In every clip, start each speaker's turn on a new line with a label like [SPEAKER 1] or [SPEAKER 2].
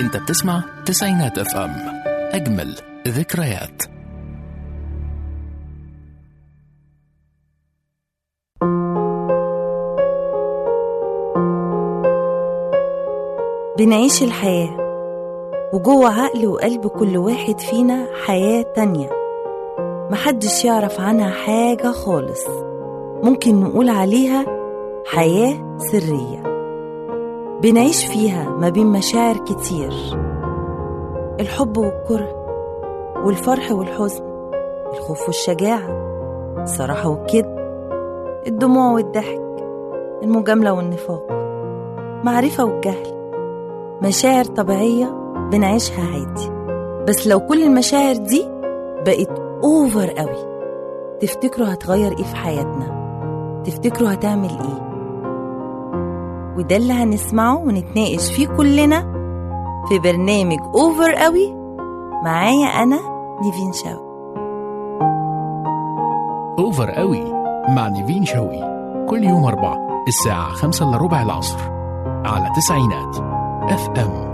[SPEAKER 1] انت بتسمع تسعينات اف ام اجمل ذكريات
[SPEAKER 2] بنعيش الحياة وجوه عقل وقلب كل واحد فينا حياة تانية محدش يعرف عنها حاجة خالص ممكن نقول عليها حياة سرية بنعيش فيها ما بين مشاعر كتير الحب والكره والفرح والحزن الخوف والشجاعة الصراحة والكذب الدموع والضحك المجاملة والنفاق معرفة والجهل مشاعر طبيعية بنعيشها عادي بس لو كل المشاعر دي بقت اوفر قوي تفتكروا هتغير ايه في حياتنا تفتكروا هتعمل ايه وده اللي هنسمعه ونتناقش فيه كلنا في برنامج اوفر قوي معايا انا نيفين شاو
[SPEAKER 1] اوفر قوي مع نيفين شوقي كل يوم اربع الساعة خمسة الا ربع العصر على تسعينات اف ام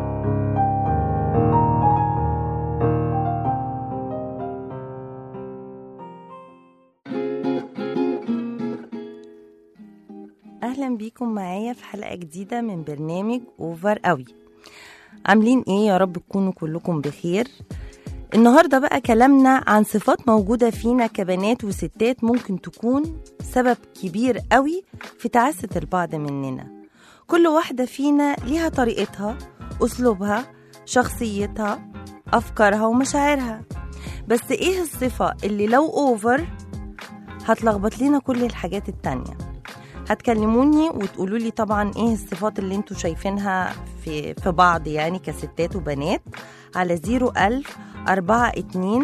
[SPEAKER 2] اهلا بيكم معايا في حلقه جديده من برنامج اوفر قوي عاملين ايه يا رب تكونوا كلكم بخير النهارده بقى كلامنا عن صفات موجوده فينا كبنات وستات ممكن تكون سبب كبير قوي في تعاسه البعض مننا كل واحده فينا ليها طريقتها اسلوبها شخصيتها افكارها ومشاعرها بس ايه الصفه اللي لو اوفر هتلخبط لنا كل الحاجات التانيه هتكلموني وتقولوا لي طبعا ايه الصفات اللي انتوا شايفينها في في بعض يعني كستات وبنات على 01000 42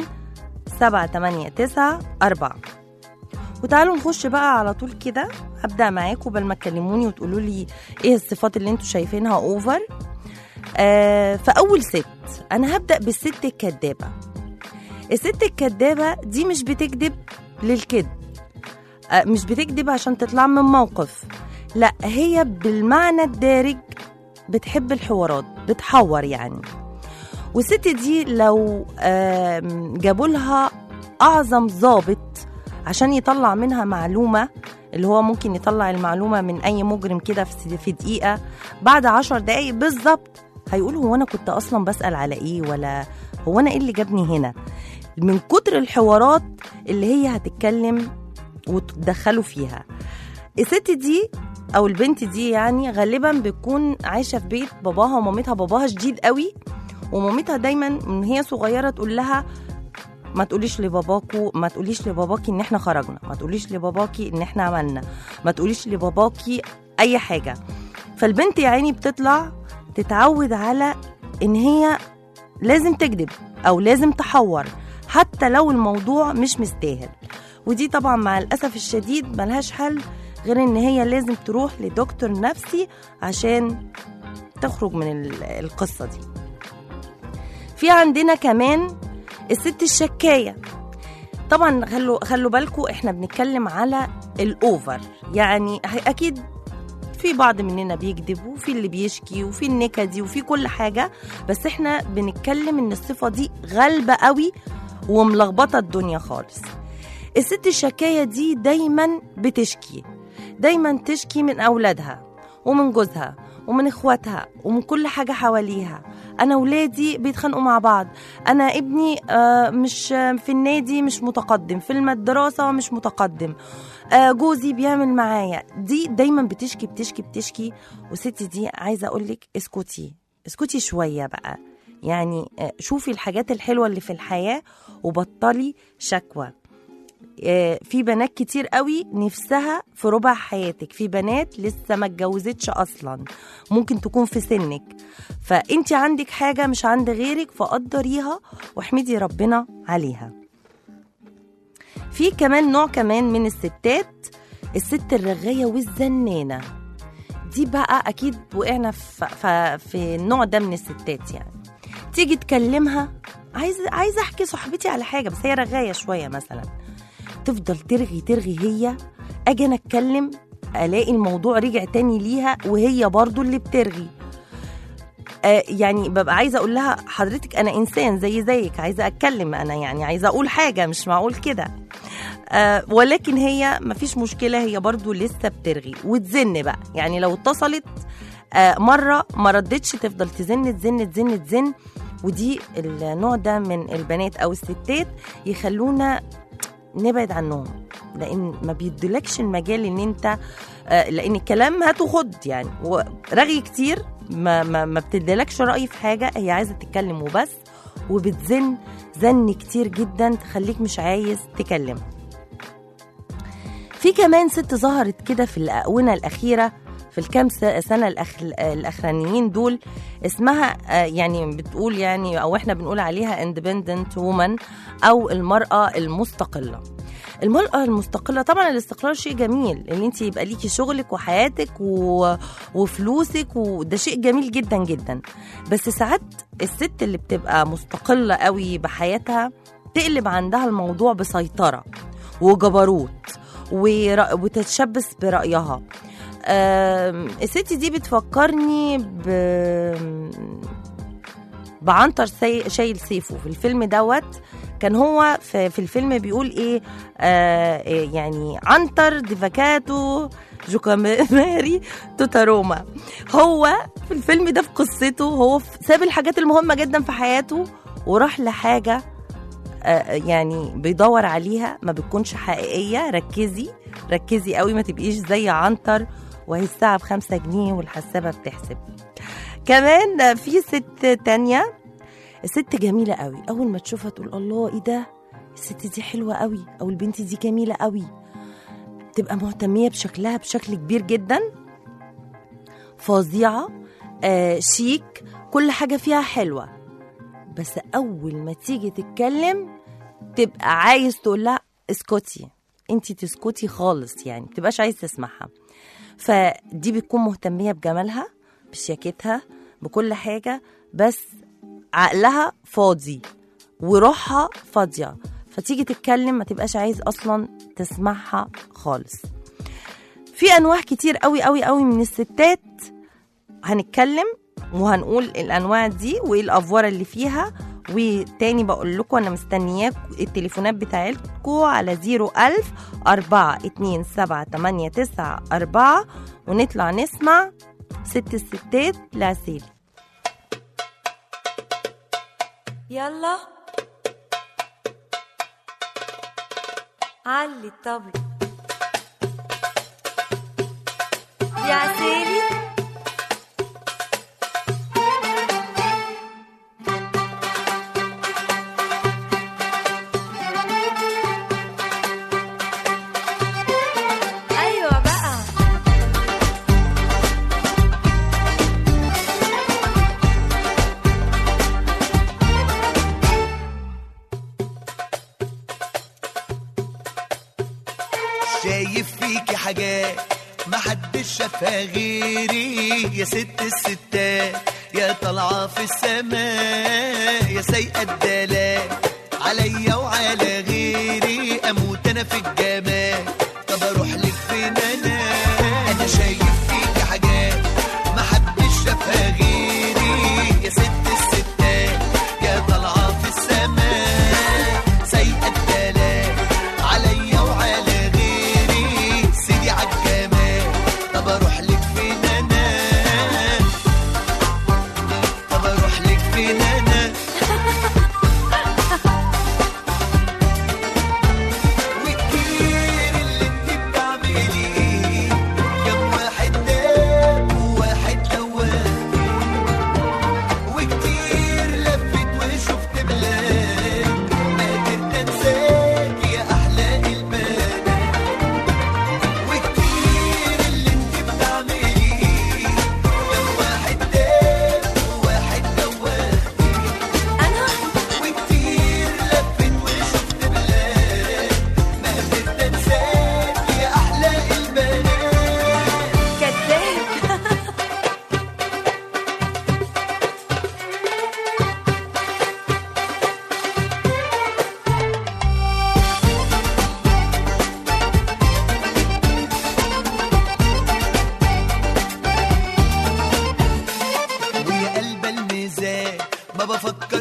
[SPEAKER 2] 789 4 وتعالوا نخش بقى على طول كده هبدأ معاكم بل ما تكلموني وتقولوا لي ايه الصفات اللي انتوا شايفينها اوفر آه فأول ست أنا هبدأ بالست الكدابة الست الكدابة دي مش بتكذب للكذب آه، مش بتكذب عشان تطلع من موقف لا هي بالمعنى الدارج بتحب الحوارات بتحور يعني والست دي لو آم، جابوا لها اعظم ضابط عشان يطلع منها معلومه اللي هو ممكن يطلع المعلومه من اي مجرم كده في في دقيقه بعد عشر دقايق بالظبط هيقول هو انا كنت اصلا بسال على ايه ولا هو انا ايه اللي جابني هنا من كتر الحوارات اللي هي هتتكلم وتدخلوا فيها الست دي او البنت دي يعني غالبا بتكون عايشه في بيت باباها ومامتها باباها شديد قوي ومامتها دايما من هي صغيره تقول لها ما تقوليش لباباكو ما تقوليش لباباكي ان احنا خرجنا ما تقوليش لباباكي ان احنا عملنا ما تقوليش لباباكي اي حاجه فالبنت يا عيني بتطلع تتعود على ان هي لازم تكذب او لازم تحور حتى لو الموضوع مش مستاهل ودي طبعا مع الاسف الشديد ملهاش حل غير ان هي لازم تروح لدكتور نفسي عشان تخرج من ال- القصه دي في عندنا كمان الست الشكايه طبعا خلوا خلوا بالكم احنا بنتكلم على الاوفر يعني اكيد في بعض مننا بيكذب وفي اللي بيشكي وفي النكدي وفي كل حاجه بس احنا بنتكلم ان الصفه دي غالبه قوي وملخبطه الدنيا خالص الست الشكايه دي دايما بتشكي دايما تشكي من اولادها ومن جوزها ومن اخواتها ومن كل حاجه حواليها انا ولادي بيتخانقوا مع بعض انا ابني آه، مش في النادي مش متقدم في الدراسه مش متقدم آه، جوزي بيعمل معايا دي دايما بتشكي بتشكي بتشكي وست دي عايزه اقول لك اسكتي اسكتي شويه بقى يعني آه، شوفي الحاجات الحلوه اللي في الحياه وبطلي شكوى آه، في بنات كتير قوي نفسها في ربع حياتك في بنات لسه ما اتجوزتش اصلا ممكن تكون في سنك فانت عندك حاجه مش عند غيرك فقدريها واحمدي ربنا عليها في كمان نوع كمان من الستات الست الرغايه والزنانه دي بقى اكيد وقعنا في, في, في النوع ده من الستات يعني تيجي تكلمها عايزه عايزه احكي صاحبتي على حاجه بس هي رغايه شويه مثلا تفضل ترغي ترغي هي اجي انا اتكلم الاقي الموضوع رجع تاني ليها وهي برضو اللي بترغي آه يعني ببقى عايزه اقول لها حضرتك انا انسان زي زيك عايزه اتكلم انا يعني عايزه اقول حاجه مش معقول كده آه ولكن هي مفيش مشكله هي برضو لسه بترغي وتزن بقى يعني لو اتصلت آه مره ما ردتش تفضل تزن تزن تزن تزن ودي النوع ده من البنات او الستات يخلونا نبعد عنهم لان ما بيدلكش المجال ان انت آه، لان الكلام هات وخد يعني ورغي كتير ما ما, ما بتدلكش راي في حاجه هي عايزه تتكلم وبس وبتزن زن كتير جدا تخليك مش عايز تكلم في كمان ست ظهرت كده في الآونة الأخيرة في الكام س- سنة الأخ... الأخرانيين دول اسمها آه، يعني بتقول يعني أو إحنا بنقول عليها independent woman أو المرأة المستقلة المرأة المستقلة طبعا الاستقلال شيء جميل ان انت يبقى ليكي شغلك وحياتك و... وفلوسك وده شيء جميل جدا جدا بس ساعات الست اللي بتبقى مستقلة قوي بحياتها تقلب عندها الموضوع بسيطرة وجبروت ورأ... وتتشبث برأيها آم، الست دي بتفكرني ب بعنتر سي... شايل سيفه في الفيلم دوت كان هو في, في الفيلم بيقول ايه آه إيه يعني عنتر ديفاكاتو جوكاماري توتاروما هو في الفيلم ده في قصته هو في- ساب الحاجات المهمة جدا في حياته وراح لحاجة آه، يعني بيدور عليها ما بتكونش حقيقية ركزي ركزي قوي ما تبقيش زي عنتر وهي الساعة بخمسة جنيه والحسابة بتحسب كمان في ست تانية الست جميلة قوي أول ما تشوفها تقول الله إيه ده الست دي حلوة قوي أو البنت دي جميلة قوي تبقى مهتمية بشكلها بشكل كبير جدا فظيعة آه شيك كل حاجة فيها حلوة بس أول ما تيجي تتكلم تبقى عايز تقول لها اسكتي انت تسكتي خالص يعني متبقاش عايز تسمعها فدي بتكون مهتمية بجمالها بشياكتها بكل حاجة بس عقلها فاضي وروحها فاضية فتيجي تتكلم ما تبقاش عايز أصلا تسمعها خالص في أنواع كتير قوي قوي قوي من الستات هنتكلم وهنقول الانواع دي وايه الافوره اللي فيها وتاني بقول لكم انا مستنياك التليفونات بتاعتكم على 01000 4 2 7 8 9 4 ونطلع نسمع ست الستات لعسيلي
[SPEAKER 3] يلا علي الطبل يا عسيلي ايوه بقى
[SPEAKER 4] شايف فيكي حاجات محدش شافها غيري يا ست الستات يا طالعة في السماء يا سايقة الدلال عليا وعلى غيري اموت انا في الجمال طب اروح لك فين انا انا شايف فيكي حاجات محدش شافها غيري يا ست الستات يا طالعة في السماء سايقة الدلال عليا وعلى غيري سيدي عالجمال طب اروح لك فين انا طب اروح لك فين انا وكتير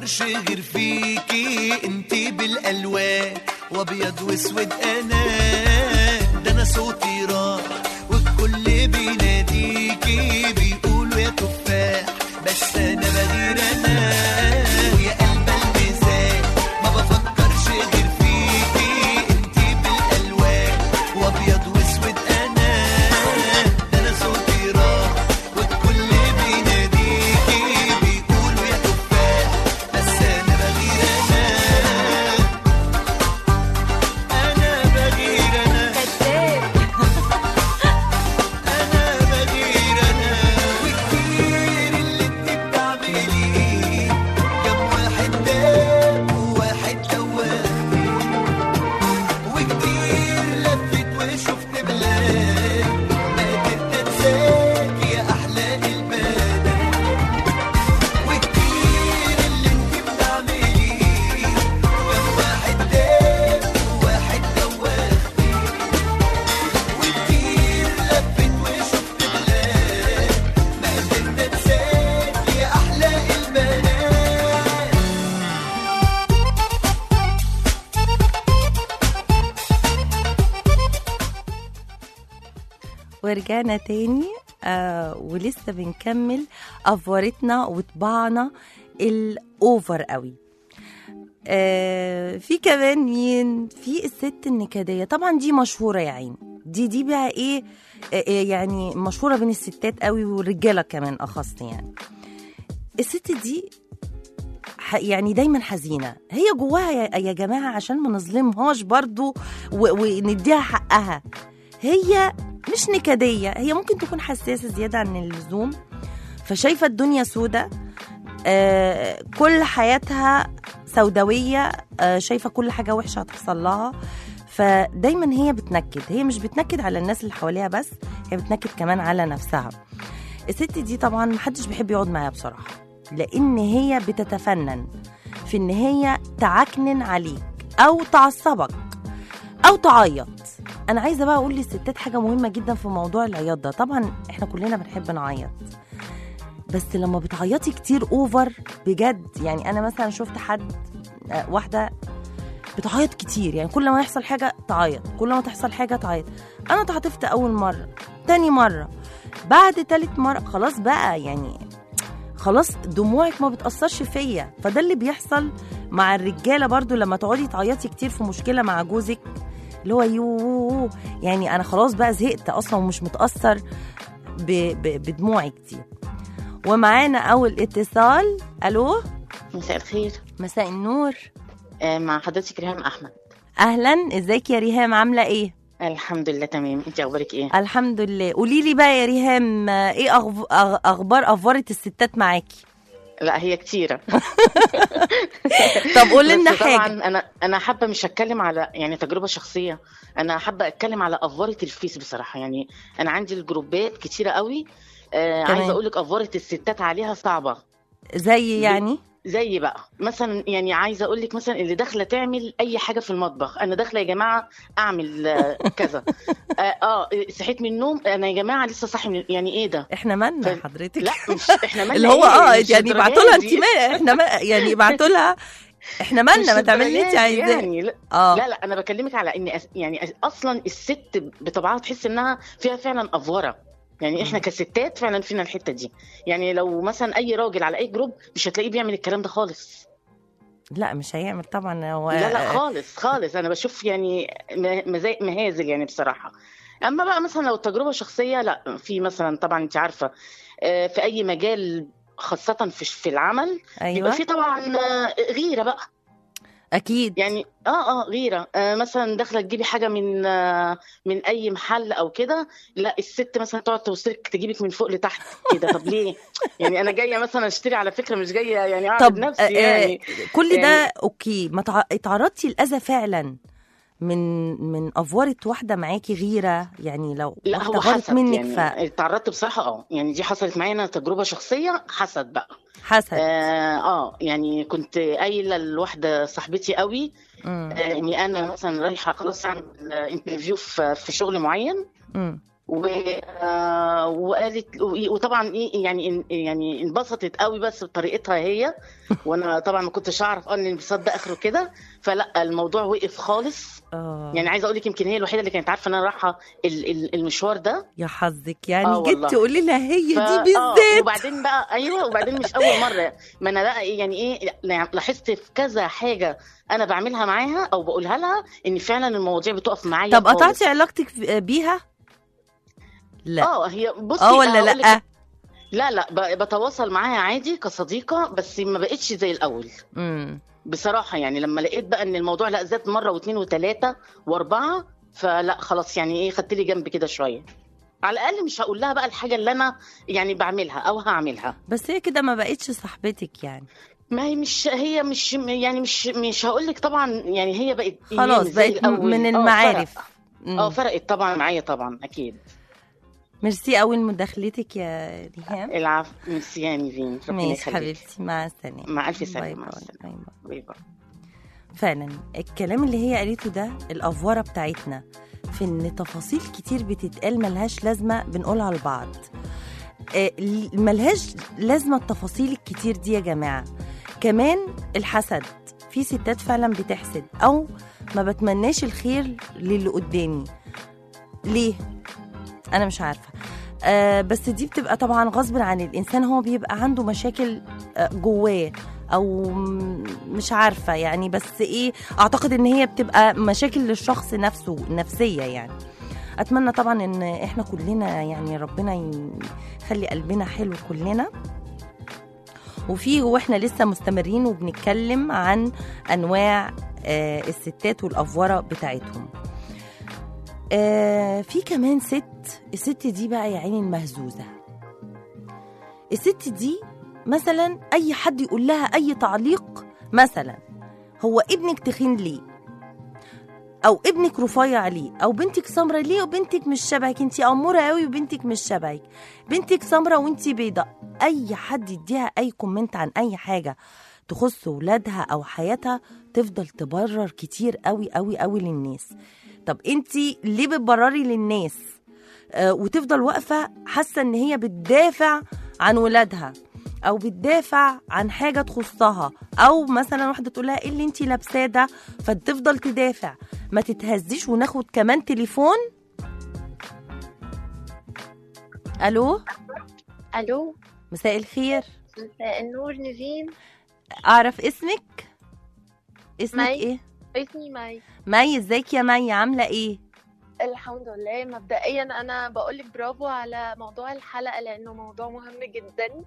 [SPEAKER 4] بفكرش غير فيكي انتي بالالوان وابيض واسود انا ده انا صوتي راح والكل بيناديكي بيقولوا يا تفاح بس انا بغير انا ويا قلب الميزان ما بفكرش غير فيكي انتي بالالوان وابيض واسود انا ده انا صوتي راح والكل بيناديكي بيقولوا يا تفاح بس انا بغير انا انا بغير انا
[SPEAKER 3] كداب
[SPEAKER 4] انا بغير انا وكتير اللي انت بتعمليه كم واحد داب وواحد دواب وكتير لفت وشفت بلاد ما قدرت انساك يا احلى البلد وكتير اللي انت بتعمليه كم واحد داب وواحد دواب وكتير لفت وشفت بلاد ما قدرت انساك يا احلى البنات
[SPEAKER 2] ورجعنا تاني آه ولسه بنكمل افورتنا وطباعنا الاوفر قوي آه في كمان مين في الست النكديه طبعا دي مشهوره يا عيني دي دي بقى ايه آه آه، يعني مشهوره بين الستات قوي والرجاله كمان اخص يعني الست دي ح- يعني دايما حزينه هي جواها يا, يا جماعه عشان ما نظلمهاش برضو و- ونديها حقها هي مش نكديه هي ممكن تكون حساسه زياده عن اللزوم فشايفه الدنيا سودة آه كل حياتها سوداويه آه شايفه كل حاجه وحشه هتحصل لها فدايما هي بتنكد هي مش بتنكد على الناس اللي حواليها بس هي بتنكد كمان على نفسها الست دي طبعا محدش بيحب يقعد معاها بصراحه لان هي بتتفنن في ان هي تعكنن عليك او تعصبك او تعيط انا عايزه بقى اقول للستات حاجه مهمه جدا في موضوع العياط ده طبعا احنا كلنا بنحب نعيط بس لما بتعيطي كتير اوفر بجد يعني انا مثلا شفت حد آه، واحده بتعيط كتير يعني كل ما يحصل حاجه تعيط كل ما تحصل حاجه تعيط انا اتعاطفت اول مره تاني مره بعد تالت مره خلاص بقى يعني خلاص دموعك ما بتأثرش فيا فده اللي بيحصل مع الرجاله برضو لما تقعدي تعيطي كتير في مشكله مع جوزك اللي هو يو يعني انا خلاص بقى زهقت اصلا ومش متاثر ب... ب... بدموعك دي ومعانا اول اتصال الو
[SPEAKER 5] مساء الخير
[SPEAKER 2] مساء النور
[SPEAKER 5] آه، مع حضرتك ريهام احمد
[SPEAKER 2] اهلا ازيك يا ريهام عامله ايه
[SPEAKER 5] الحمد لله تمام انت اخبارك ايه
[SPEAKER 2] الحمد لله قولي لي بقى يا ريهام آه، ايه أغف... أغ... اخبار افوره الستات معاكي
[SPEAKER 5] لا هي كتيره
[SPEAKER 2] طب قول لنا
[SPEAKER 5] بس طبعا
[SPEAKER 2] حاجه
[SPEAKER 5] انا انا حابه مش هتكلم على يعني تجربه شخصيه انا حابه اتكلم على افوره الفيس بصراحه يعني انا عندي الجروبات كتيره قوي آه
[SPEAKER 2] تمام.
[SPEAKER 5] عايزه اقول لك افوره الستات عليها صعبه
[SPEAKER 2] زي يعني
[SPEAKER 5] زي بقى مثلا يعني عايزه اقول لك مثلا اللي داخله تعمل اي حاجه في المطبخ انا داخله يا جماعه اعمل آه، كذا اه, آه صحيت من النوم انا يا جماعه لسه صاحي من يعني ايه ده
[SPEAKER 2] احنا مالنا
[SPEAKER 5] ف-
[SPEAKER 2] حضرتك
[SPEAKER 5] لا مش احنا مالنا
[SPEAKER 2] اللي هو
[SPEAKER 5] إيه؟
[SPEAKER 2] اه
[SPEAKER 5] مش
[SPEAKER 2] يعني
[SPEAKER 5] الدرجات
[SPEAKER 2] ابعتوا لها انت
[SPEAKER 5] دي.
[SPEAKER 2] ما احنا ما يعني ابعتوا لها احنا مالنا
[SPEAKER 5] مش
[SPEAKER 2] ما تعملي اللي انت
[SPEAKER 5] الدرجات
[SPEAKER 2] عايزاه
[SPEAKER 5] يعني لا,
[SPEAKER 2] اه
[SPEAKER 5] لا لا انا بكلمك على ان أس- يعني أس- اصلا الست بطبعها تحس انها فيها فعلا افوره يعني احنا كستات فعلا فينا الحته دي يعني لو مثلا اي راجل على اي جروب مش هتلاقيه بيعمل الكلام ده خالص
[SPEAKER 2] لا مش هيعمل طبعا هو
[SPEAKER 5] لا لا خالص خالص انا بشوف يعني م- مزا- مهازل يعني بصراحه اما بقى مثلا لو التجربه شخصيه لا في مثلا طبعا انت عارفه آه، في اي مجال خاصه في في العمل
[SPEAKER 2] ايوه
[SPEAKER 5] بيبقى في طبعا آه، غيره بقى
[SPEAKER 2] اكيد
[SPEAKER 5] يعني اه اه غيره آه مثلا داخله تجيبي حاجه من آه من اي محل او كده لا الست مثلا تقعد توصلك تجيبك من فوق لتحت كده طب ليه؟ يعني انا جايه مثلا اشتري على فكره مش جايه يعني اعرض
[SPEAKER 2] طب
[SPEAKER 5] نفسي
[SPEAKER 2] آه،
[SPEAKER 5] يعني
[SPEAKER 2] كل ده
[SPEAKER 5] يعني-
[SPEAKER 2] اوكي ما تع- اتعرضتي لاذى فعلا من من افوره واحده معاكي غيره يعني لو
[SPEAKER 5] لا
[SPEAKER 2] واحدة
[SPEAKER 5] هو
[SPEAKER 2] غارت
[SPEAKER 5] حسد
[SPEAKER 2] منك
[SPEAKER 5] يعني اتعرضت بصراحه اه يعني دي حصلت معايا انا تجربه شخصيه حسد بقى
[SPEAKER 2] فحسد
[SPEAKER 5] اه, آه يعني كنت قايله لواحده صاحبتي قوي
[SPEAKER 2] مم.
[SPEAKER 5] آه اني انا مثلا رايحه خلاص اعمل انترفيو في في شغل معين
[SPEAKER 2] مم.
[SPEAKER 5] و... آه، وقالت وطبعا ايه يعني ان- يعني انبسطت قوي بس بطريقتها هي وانا طبعا ما كنتش اعرف اه ان الانبساط ده اخره كده فلا الموضوع وقف خالص
[SPEAKER 2] اه
[SPEAKER 5] يعني عايزه اقول لك يمكن هي الوحيده اللي كانت عارفه ان انا رايحه ال- ال- المشوار ده
[SPEAKER 2] يا حظك يعني
[SPEAKER 5] آه
[SPEAKER 2] جيت
[SPEAKER 5] والله.
[SPEAKER 2] تقولي لها هي
[SPEAKER 5] ف-
[SPEAKER 2] دي
[SPEAKER 5] آه،
[SPEAKER 2] بالذات
[SPEAKER 5] وبعدين بقى ايوه وبعدين مش اول مره ما انا بقى إيه يعني ايه لا- لاحظت في كذا حاجه انا بعملها معاها او بقولها لها ان فعلا المواضيع بتقف معايا
[SPEAKER 2] طب
[SPEAKER 5] خالص.
[SPEAKER 2] قطعتي علاقتك في- بيها لا
[SPEAKER 5] اه هي بصي
[SPEAKER 2] اه ولا
[SPEAKER 5] هقول لك-
[SPEAKER 2] لا
[SPEAKER 5] لا لا ب- بتواصل معاها عادي كصديقه بس ما بقتش زي الاول
[SPEAKER 2] امم
[SPEAKER 5] بصراحه يعني لما لقيت بقى ان الموضوع لا زاد مره واثنين وثلاثه واربعه فلا خلاص يعني ايه خدت لي جنب كده شويه على الاقل مش هقول لها بقى الحاجه اللي انا يعني بعملها او هعملها
[SPEAKER 2] بس هي كده ما بقتش صاحبتك يعني
[SPEAKER 5] ما هي مش هي مش يعني مش مش هقول لك طبعا يعني هي بقت إيه
[SPEAKER 2] خلاص
[SPEAKER 5] مش زي
[SPEAKER 2] بقت
[SPEAKER 5] الأول.
[SPEAKER 2] من
[SPEAKER 5] آه،
[SPEAKER 2] المعارف
[SPEAKER 5] فرق.
[SPEAKER 2] مم.
[SPEAKER 5] اه فرقت طبعا معايا طبعا اكيد
[SPEAKER 2] ميرسي قوي لمداخلتك يا ريهام
[SPEAKER 5] العفو ميرسي يا نيفين ربنا
[SPEAKER 2] ماشي
[SPEAKER 5] يخليك
[SPEAKER 2] حبيبتي مع السلامه
[SPEAKER 5] مع الف
[SPEAKER 2] باي
[SPEAKER 5] سلامه مع
[SPEAKER 2] باي
[SPEAKER 5] السلامه
[SPEAKER 2] باي باي.
[SPEAKER 5] باي باي
[SPEAKER 2] فعلا الكلام اللي هي قالته ده الافوره بتاعتنا في ان تفاصيل كتير بتتقال ملهاش لازمه بنقولها لبعض آه، ملهاش لازمه التفاصيل الكتير دي يا جماعه كمان الحسد في ستات فعلا بتحسد او ما بتمناش الخير للي قدامي ليه انا مش عارفه آه بس دي بتبقى طبعا غصب عن الانسان هو بيبقى عنده مشاكل آه جواه او م- مش عارفه يعني بس ايه اعتقد ان هي بتبقى مشاكل للشخص نفسه نفسيه يعني اتمنى طبعا ان احنا كلنا يعني ربنا ي- يخلي قلبنا حلو كلنا وفي واحنا لسه مستمرين وبنتكلم عن انواع آه الستات والافوره بتاعتهم آه في كمان ست الست دي بقى يا عيني المهزوزه الست دي مثلا اي حد يقول لها اي تعليق مثلا هو ابنك تخين ليه او ابنك رفيع ليه او بنتك سمرة ليه وبنتك مش شبهك انت اموره قوي وبنتك مش شبهك بنتك سمرة وانت بيضاء اي حد يديها اي كومنت عن اي حاجه تخص ولادها او حياتها تفضل تبرر كتير قوي قوي قوي للناس طب انت ليه بتبرري للناس آه وتفضل واقفه حاسه ان هي بتدافع عن ولادها او بتدافع عن حاجه تخصها او مثلا واحده تقول لها ايه اللي انت لابساه ده فتفضل تدافع ما تتهزيش وناخد كمان تليفون الو
[SPEAKER 6] الو
[SPEAKER 2] مساء الخير
[SPEAKER 6] مساء النور نيفين
[SPEAKER 2] اعرف اسمك اسمك
[SPEAKER 6] مي.
[SPEAKER 2] ايه
[SPEAKER 6] اسمي مي
[SPEAKER 2] مي ازيك يا مي عامله ايه
[SPEAKER 6] الحمد لله مبدئيا انا بقولك برافو على موضوع الحلقه لانه موضوع مهم جدا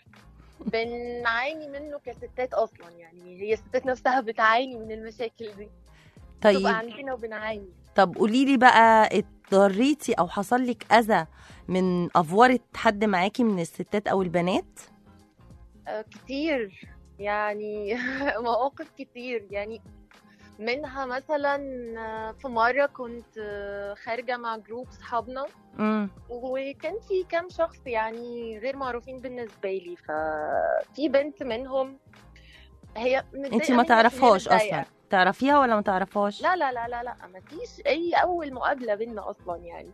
[SPEAKER 6] بنعاني منه كستات اصلا يعني هي الستات نفسها بتعاني من المشاكل دي
[SPEAKER 2] طيب
[SPEAKER 6] تبقى عندنا وبنعاني
[SPEAKER 2] طب قولي لي بقى اضطريتي او حصل لك اذى من افوره حد معاكي من الستات او البنات
[SPEAKER 6] آه، كتير يعني مواقف كتير يعني منها مثلا آه، في مرة كنت آه، خارجة مع جروب صحابنا
[SPEAKER 2] امم
[SPEAKER 6] وكان في كام شخص يعني غير معروفين بالنسبة لي ففي بنت منهم هي متضايقة
[SPEAKER 2] انت ما
[SPEAKER 6] مني عشان هي
[SPEAKER 2] تعرفهاش
[SPEAKER 6] متضايقة.
[SPEAKER 2] اصلا تعرفيها ولا ما تعرفهاش
[SPEAKER 6] لا لا لا لا لا ما فيش اي اول مقابلة بينا اصلا يعني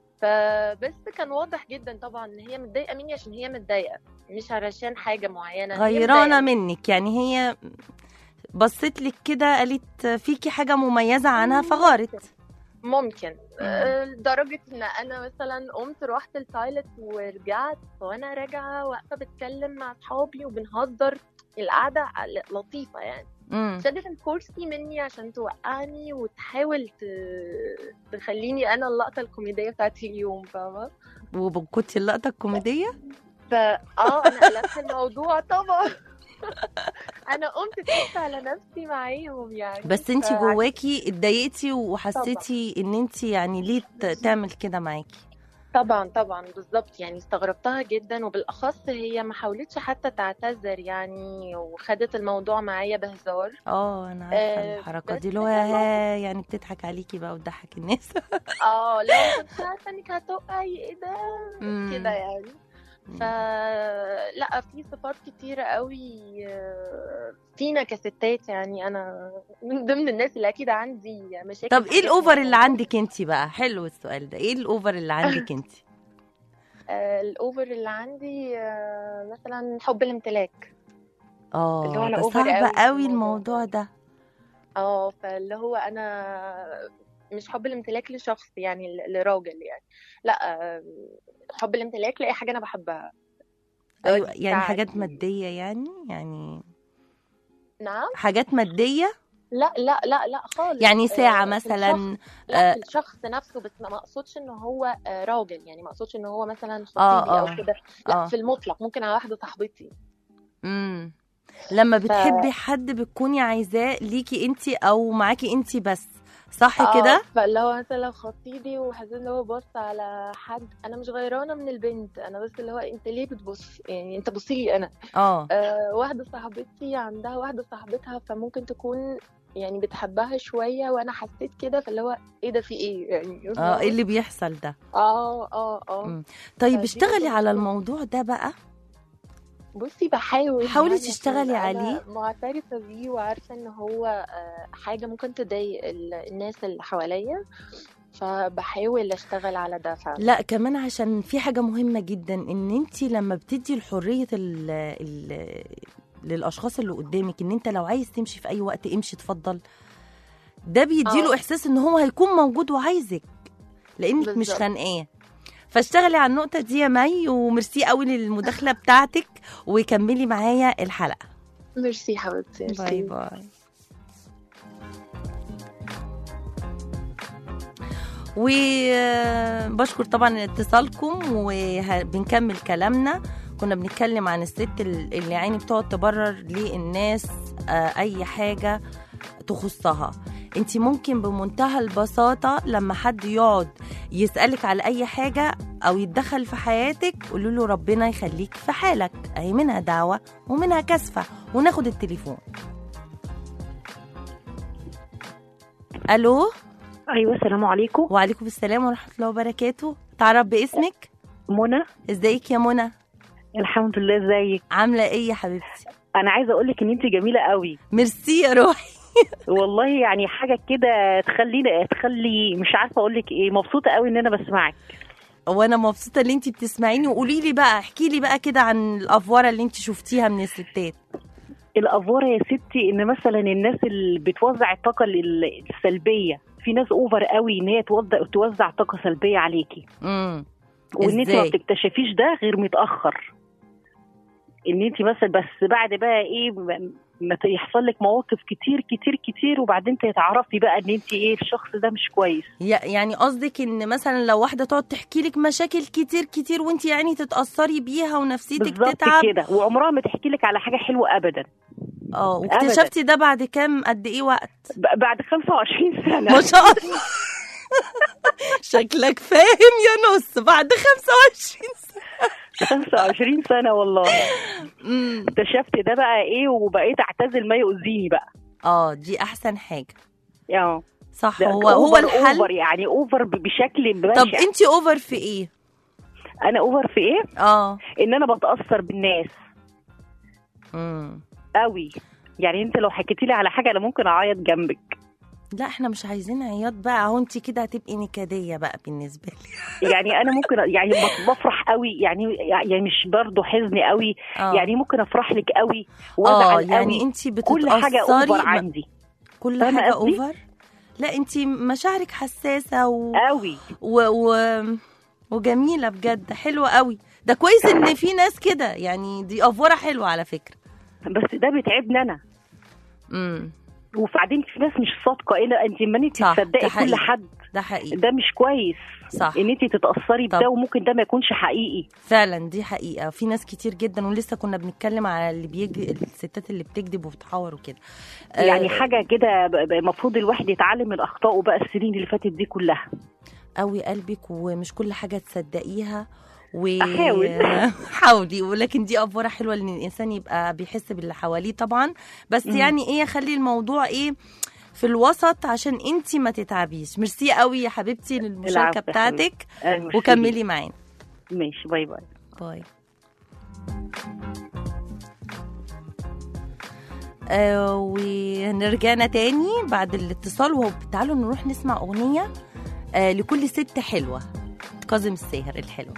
[SPEAKER 6] فبس كان واضح جدا طبعا ان هي متضايقة مني عشان هي متضايقة مش علشان حاجة معينة هي
[SPEAKER 2] غيرانه
[SPEAKER 6] متضايقة.
[SPEAKER 2] منك يعني هي بصيت لك كده قالت فيكي حاجه مميزه عنها فغارت
[SPEAKER 6] ممكن آه، لدرجة ان انا مثلا قمت رحت التويلت ورجعت وانا راجعة واقفة بتكلم مع اصحابي وبنهزر القعدة ل- لطيفة يعني
[SPEAKER 2] امم
[SPEAKER 6] شدت الكرسي مني عشان توقعني وتحاول ت- تخليني انا اللقطة الكوميدية بتاعت اليوم فاهمة
[SPEAKER 2] وكنت اللقطه الكوميديه
[SPEAKER 6] فا اه انا قلبت الموضوع طبعا انا قمت ضحكت على نفسي معاهم يعني
[SPEAKER 2] بس انت
[SPEAKER 6] ف-
[SPEAKER 2] جواكي اتضايقتي وحسيتي ان انت يعني ليه ت- تعمل كده معاكي
[SPEAKER 6] طبعا طبعا بالظبط يعني استغربتها جدا وبالاخص هي ما حاولتش حتى تعتذر يعني وخدت الموضوع معايا بهزار
[SPEAKER 2] اه انا عارفه
[SPEAKER 6] آه،
[SPEAKER 2] الحركات
[SPEAKER 6] بس
[SPEAKER 2] دي اللي هو
[SPEAKER 6] كان
[SPEAKER 2] ها يعني بتضحك عليكي بقى وتضحك الناس
[SPEAKER 6] اه لا كنت عارفه انك هتقعي ايه ده
[SPEAKER 2] مم.
[SPEAKER 6] كده يعني فلا في صفات كتيرة قوي آه، فينا كستات يعني انا من ضمن الناس اللي اكيد عندي مشاكل
[SPEAKER 2] طب
[SPEAKER 6] في
[SPEAKER 2] ايه
[SPEAKER 6] حاجات
[SPEAKER 2] الاوفر اللي
[SPEAKER 6] معينة.
[SPEAKER 2] عندك انت بقى حلو السؤال ده ايه الاوفر اللي عندك انت
[SPEAKER 6] آه، الاوفر اللي عندي آه، مثلا حب الامتلاك
[SPEAKER 2] اه
[SPEAKER 6] اللي هو أنا
[SPEAKER 2] ده
[SPEAKER 6] over
[SPEAKER 2] صعب
[SPEAKER 6] قوي في
[SPEAKER 2] قوي
[SPEAKER 6] الموضوع
[SPEAKER 2] الموضوع
[SPEAKER 6] ده.
[SPEAKER 2] ده
[SPEAKER 6] اه فاللي هو انا مش حب الامتلاك لشخص يعني ل- لراجل يعني لا آه، حب الامتلاك لاي حاجه انا بحبها
[SPEAKER 2] ايوه
[SPEAKER 6] دلوقتي
[SPEAKER 2] يعني حاجات
[SPEAKER 6] بتاعتي.
[SPEAKER 2] ماديه يعني يعني
[SPEAKER 6] نعم
[SPEAKER 2] حاجات ماديه
[SPEAKER 6] لا لا لا لا خالص
[SPEAKER 2] يعني ساعه
[SPEAKER 6] آه، في
[SPEAKER 2] مثلا
[SPEAKER 6] الشخص لا
[SPEAKER 2] آه،
[SPEAKER 6] في الشخص نفسه بس ما ما اقصدش ان هو آه، راجل يعني ما اقصدش ان هو مثلا
[SPEAKER 2] آه،
[SPEAKER 6] خطيبي او
[SPEAKER 2] آه،
[SPEAKER 6] كده لا
[SPEAKER 2] آه.
[SPEAKER 6] في المطلق ممكن على واحده صاحبتي
[SPEAKER 2] امم لما
[SPEAKER 6] ف-
[SPEAKER 2] بتحبي حد بتكوني عايزاه ليكي انت او معاكي انت بس صح
[SPEAKER 6] اه
[SPEAKER 2] كده
[SPEAKER 6] فاللي هو مثلا لو خطيبي وحسيت ان هو بص على حد انا مش غيرانه من البنت انا بس اللي هو انت ليه بتبص يعني انت بصي لي انا
[SPEAKER 2] اه
[SPEAKER 6] آه واحده صاحبتي عندها واحده صاحبتها فممكن تكون يعني بتحبها شويه وانا حسيت كده فاللي هو ايه ده في ايه يعني
[SPEAKER 2] اه ايه اللي بيحصل ده
[SPEAKER 6] اه اه اه
[SPEAKER 2] مم. طيب
[SPEAKER 6] فدي
[SPEAKER 2] اشتغلي
[SPEAKER 6] برضه
[SPEAKER 2] على
[SPEAKER 6] مشكلة.
[SPEAKER 2] الموضوع ده بقى
[SPEAKER 6] بصي بحاول
[SPEAKER 2] حاولي
[SPEAKER 6] يعني
[SPEAKER 2] تشتغلي
[SPEAKER 6] عشان أنا
[SPEAKER 2] عليه.
[SPEAKER 6] معترفة بيه وعارفة إن هو آه، حاجة ممكن تضايق ال- الناس اللي حواليا فبحاول أشتغل على ده فعلا
[SPEAKER 2] لا كمان عشان في حاجة مهمة جدا ان انت لما بتدي الحرية ال ال للاشخاص اللي قدامك ان انت لو عايز تمشي في اي وقت امشي اتفضل ده بيديله
[SPEAKER 6] آه.
[SPEAKER 2] احساس ان هو هيكون موجود وعايزك لانك مش
[SPEAKER 6] بالظبط.
[SPEAKER 2] خانقاه فاشتغلي على النقطة دي يا مي وميرسي قوي للمداخلة بتاعتك وكملي معايا الحلقة
[SPEAKER 6] ميرسي حبيبتي
[SPEAKER 2] باي
[SPEAKER 6] ميرسي
[SPEAKER 2] باي وبشكر طبعا اتصالكم وبنكمل كلامنا كنا بنتكلم عن الست ال- اللي يعني بتقعد تبرر للناس آه، اي حاجة تخصها انت ممكن بمنتهى البساطة لما حد يقعد يسألك على اي حاجة او يتدخل في حياتك قولوا له ربنا يخليك في حالك اهي منها دعوة ومنها كسفة وناخد التليفون الو
[SPEAKER 7] ايوه السلام عليكم
[SPEAKER 2] وعليكم السلام ورحمه الله وبركاته تعرف باسمك
[SPEAKER 7] منى
[SPEAKER 2] ازيك يا منى
[SPEAKER 7] الحمد لله ازيك
[SPEAKER 2] عامله ايه يا حبيبتي
[SPEAKER 7] انا عايزه اقول لك ان انت جميله قوي
[SPEAKER 2] ميرسي يا روحي
[SPEAKER 7] والله يعني حاجه كده تخليني تخلي مش عارفه اقول لك ايه مبسوطه قوي ان انا بسمعك
[SPEAKER 2] وانا مبسوطه ان انت بتسمعيني وقولي لي بقى احكي لي بقى كده عن الافوره اللي انت شفتيها من الستات
[SPEAKER 7] الافوره يا ستي ان مثلا الناس اللي بتوزع الطاقه ال- السلبيه في ناس اوفر قوي ان هي توزع توزع طاقه سلبيه عليكي
[SPEAKER 2] امم
[SPEAKER 7] وان انت ما
[SPEAKER 2] إزاي؟
[SPEAKER 7] بتكتشفيش ده غير متاخر ان انت مثلا بس بعد بقى ايه ما- ما يحصل لك مواقف كتير كتير كتير وبعدين تعرفي بقى ان انت ايه الشخص ده مش كويس
[SPEAKER 2] يا- يعني قصدك ان مثلا لو واحده تقعد تحكي لك مشاكل كتير كتير وانت يعني تتاثري بيها ونفسيتك
[SPEAKER 7] بالظبط
[SPEAKER 2] تتعب
[SPEAKER 7] كده وعمرها ما تحكي لك على حاجه حلوه ابدا
[SPEAKER 2] اه واكتشفتي ده بعد كام قد ايه وقت
[SPEAKER 7] ب- بعد 25 سنه
[SPEAKER 2] ما شاء الله شكلك فاهم يا نص بعد 25 سنه
[SPEAKER 7] 25 سنه والله
[SPEAKER 2] امم
[SPEAKER 7] اكتشفت ده بقى ايه وبقيت اعتزل ما يؤذيني بقى
[SPEAKER 2] اه دي احسن حاجه
[SPEAKER 7] اه
[SPEAKER 2] صح
[SPEAKER 7] ده
[SPEAKER 2] هو هو
[SPEAKER 7] أوفر
[SPEAKER 2] الحل
[SPEAKER 7] اوفر يعني اوفر ب- بشكل بشع
[SPEAKER 2] طب انت اوفر في ايه
[SPEAKER 7] انا اوفر في ايه
[SPEAKER 2] اه
[SPEAKER 7] ان انا بتاثر بالناس
[SPEAKER 2] امم
[SPEAKER 7] قوي يعني انت لو حكيتي لي على حاجه انا ممكن اعيط جنبك
[SPEAKER 2] لا احنا مش عايزين عياط بقى اهو انت كده هتبقي نكديه بقى بالنسبه لي
[SPEAKER 7] يعني انا ممكن يعني بف- بفرح قوي يعني يعني مش برضه حزن قوي
[SPEAKER 2] اه
[SPEAKER 7] يعني ممكن افرح لك قوي
[SPEAKER 2] اه
[SPEAKER 7] وازعل
[SPEAKER 2] يعني
[SPEAKER 7] قوي
[SPEAKER 2] انت
[SPEAKER 7] كل حاجه اوفر
[SPEAKER 2] بتتاثري م-
[SPEAKER 7] عندي
[SPEAKER 2] كل
[SPEAKER 7] فاهمة
[SPEAKER 2] حاجه
[SPEAKER 7] قصدي؟
[SPEAKER 2] اوفر لا انت مشاعرك حساسه و...
[SPEAKER 7] قوي
[SPEAKER 2] و... و... وجميله بجد حلوه قوي ده كويس ان في ناس كده يعني دي افوره حلوه على فكره
[SPEAKER 7] بس ده بيتعبني انا
[SPEAKER 2] امم
[SPEAKER 7] وبعدين في ناس مش صادقه ايه انت ما انت
[SPEAKER 2] صح، ده
[SPEAKER 7] تصدقي
[SPEAKER 2] حقيقي.
[SPEAKER 7] كل حد
[SPEAKER 2] ده حقيقي
[SPEAKER 7] ده مش كويس
[SPEAKER 2] صح
[SPEAKER 7] ان انت تتاثري
[SPEAKER 2] طب.
[SPEAKER 7] بده وممكن ده ما يكونش حقيقي
[SPEAKER 2] فعلا دي حقيقة في ناس كتير جدا ولسه كنا بنتكلم على اللي بيجي الستات اللي بتكذب وبتحور وكده آه،
[SPEAKER 7] يعني حاجه كده ب- ب- المفروض الواحد يتعلم من اخطائه بقى السنين اللي فاتت دي كلها
[SPEAKER 2] قوي قلبك ومش كل حاجة تصدقيها و
[SPEAKER 7] أحاول.
[SPEAKER 2] حاولي ولكن دي افوره حلوه ان الانسان يبقى بيحس باللي حواليه طبعا بس
[SPEAKER 7] مم.
[SPEAKER 2] يعني ايه خلي الموضوع ايه في الوسط عشان انت ما تتعبيش ميرسي قوي يا حبيبتي للمشاركه
[SPEAKER 7] العفو يا حبيبتي.
[SPEAKER 2] بتاعتك
[SPEAKER 7] أهلا وسهلا.
[SPEAKER 2] وكملي معانا
[SPEAKER 7] ماشي باي باي
[SPEAKER 2] باي آه ونرجعنا تاني بعد الاتصال وتعالوا نروح نسمع أغنية آه لكل ست حلوة كاظم الساهر الحلوة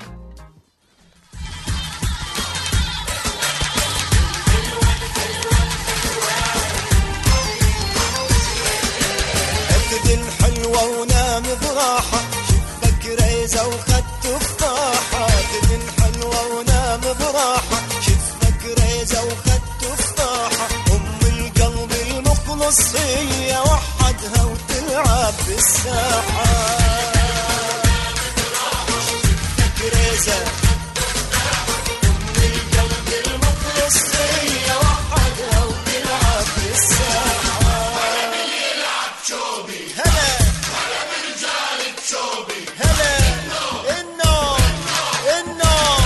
[SPEAKER 8] اخذ الحلوة ونام براحة شفك ريزة وخد تفاحة اخذ الحلوة ونام براحة شفك ريزة وخد تفاحة ام القلب المخلص هي وحدها وتلعب بالساحة شفك ريزة ام القلب المخلص هي وحدها وتلعب بالساحة هلا هلا النوم النوم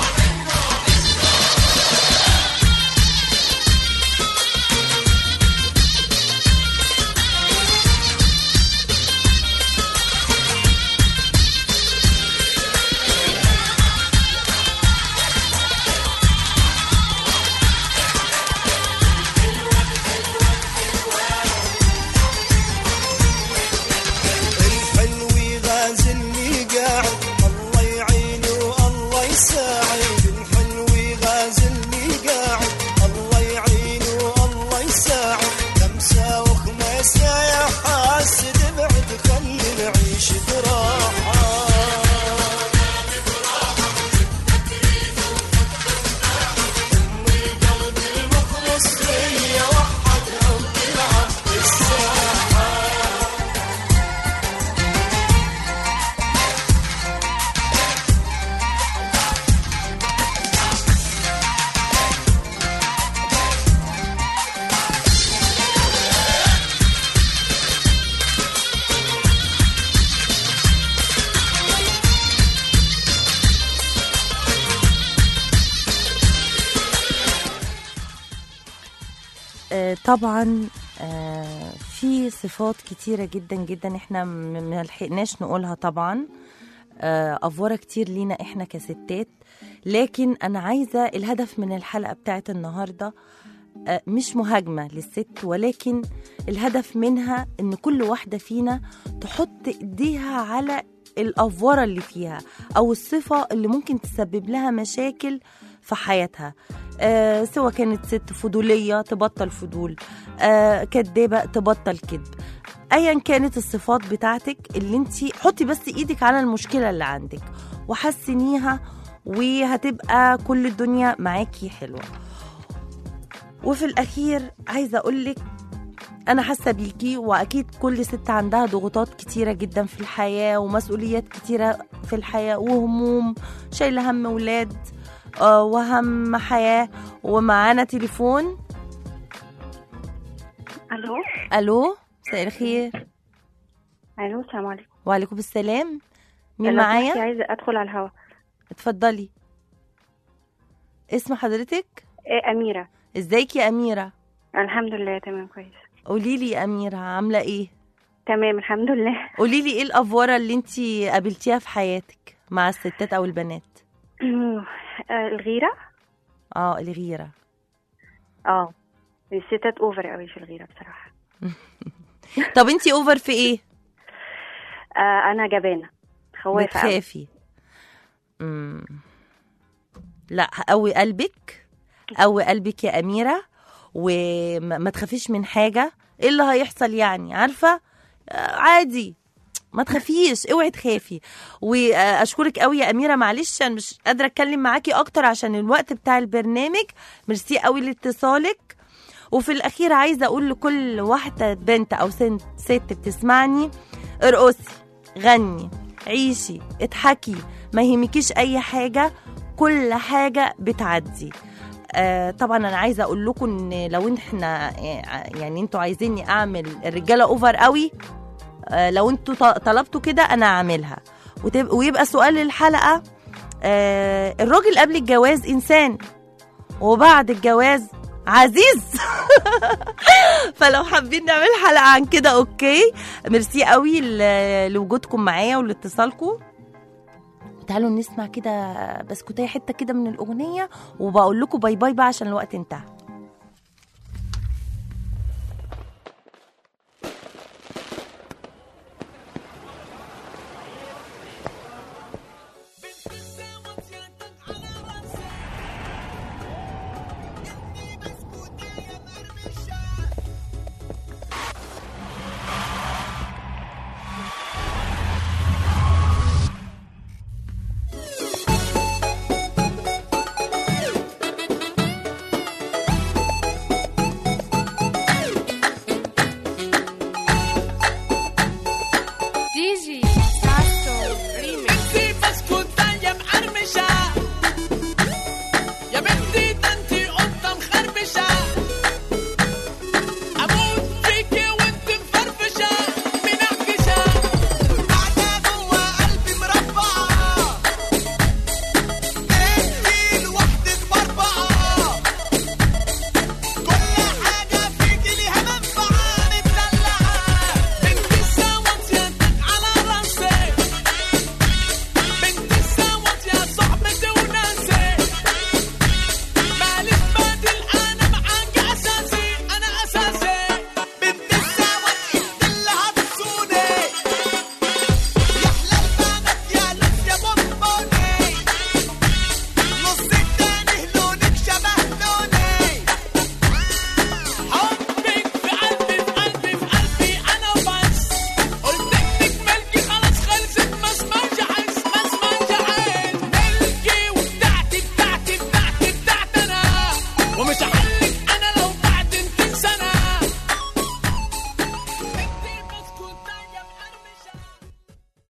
[SPEAKER 8] الحلو غازل اللي قاعد الله يعينه والله يساعد الحلو غازل اللي قاعد الله يعينه والله يساعد خمسة وخمسة يا حاسد بعد خلي نعيش براحة أم القلب المخلص هي وحدها وتلعب بالساحة
[SPEAKER 2] آه، طبعا آه، في صفات كتيرة جدا جدا احنا م- ما لحقناش نقولها طبعا آه، أفورة كتير لينا احنا كستات لكن أنا عايزة الهدف من الحلقة بتاعت النهاردة آه، مش مهاجمة للست ولكن الهدف منها إن كل واحدة فينا تحط إيديها على الأفورة اللي فيها أو الصفة اللي ممكن تسبب لها مشاكل في حياتها آه سواء كانت ست فضولية تبطل فضول آه كدابة تبطل كذب ايا كانت الصفات بتاعتك اللي انت حطي بس ايدك على المشكلة اللي عندك وحسنيها وهتبقى كل الدنيا معاكي حلوة وفي الاخير عايزة اقولك انا حاسه بيكي واكيد كل ست عندها ضغوطات كتيره جدا في الحياه ومسؤوليات كتيره في الحياه وهموم شايله هم ولاد آه، وهم حياه ومعانا تليفون
[SPEAKER 9] الو
[SPEAKER 2] الو مساء الخير
[SPEAKER 9] الو السلام عليكم
[SPEAKER 2] وعليكم السلام مين
[SPEAKER 9] لو سمحتي
[SPEAKER 2] معايا
[SPEAKER 9] عايزه ادخل على الهوا
[SPEAKER 2] اتفضلي اسم حضرتك
[SPEAKER 9] إيه اميره
[SPEAKER 2] ازيك يا اميره
[SPEAKER 9] الحمد لله تمام كويس
[SPEAKER 2] قولي لي يا اميره عامله ايه
[SPEAKER 9] تمام الحمد لله
[SPEAKER 2] قولي لي ايه الافوره اللي انت قابلتيها في حياتك مع الستات او البنات
[SPEAKER 9] آه، الغيره
[SPEAKER 2] اه الغيره
[SPEAKER 9] اه الستات اوفر قوي في الغيره بصراحه
[SPEAKER 2] طب انت اوفر في ايه
[SPEAKER 9] آه انا جبانه خوافه قوي
[SPEAKER 2] بتخافي مم. لا قوي قلبك قوي قلبك يا اميره وما ما تخافيش من حاجه ايه اللي هيحصل يعني عارفه آه، عادي ما تخافيش اوعي تخافي واشكرك قوي يا اميره معلش انا مش قادره اتكلم معاكي اكتر عشان الوقت بتاع البرنامج ميرسي قوي لاتصالك وفي الاخير عايزه اقول لكل واحده بنت او سن- ست بتسمعني ارقصي غني عيشي اضحكي ما يهمكيش اي حاجه كل حاجه بتعدي آه طبعا انا عايزه اقول لكم ان لو احنا آه، يعني انتوا عايزيني اعمل الرجاله اوفر قوي آه لو انتوا ط- طلبتوا كده انا اعملها وتب- ويبقى سؤال الحلقه آه الراجل قبل الجواز انسان وبعد الجواز عزيز فلو حابين نعمل حلقه عن كده اوكي ميرسي قوي ل- لوجودكم معايا ولاتصالكم تعالوا نسمع كده بسكوتيه حته كده من الاغنيه وبقول لكم باي باي بقى عشان الوقت انتهى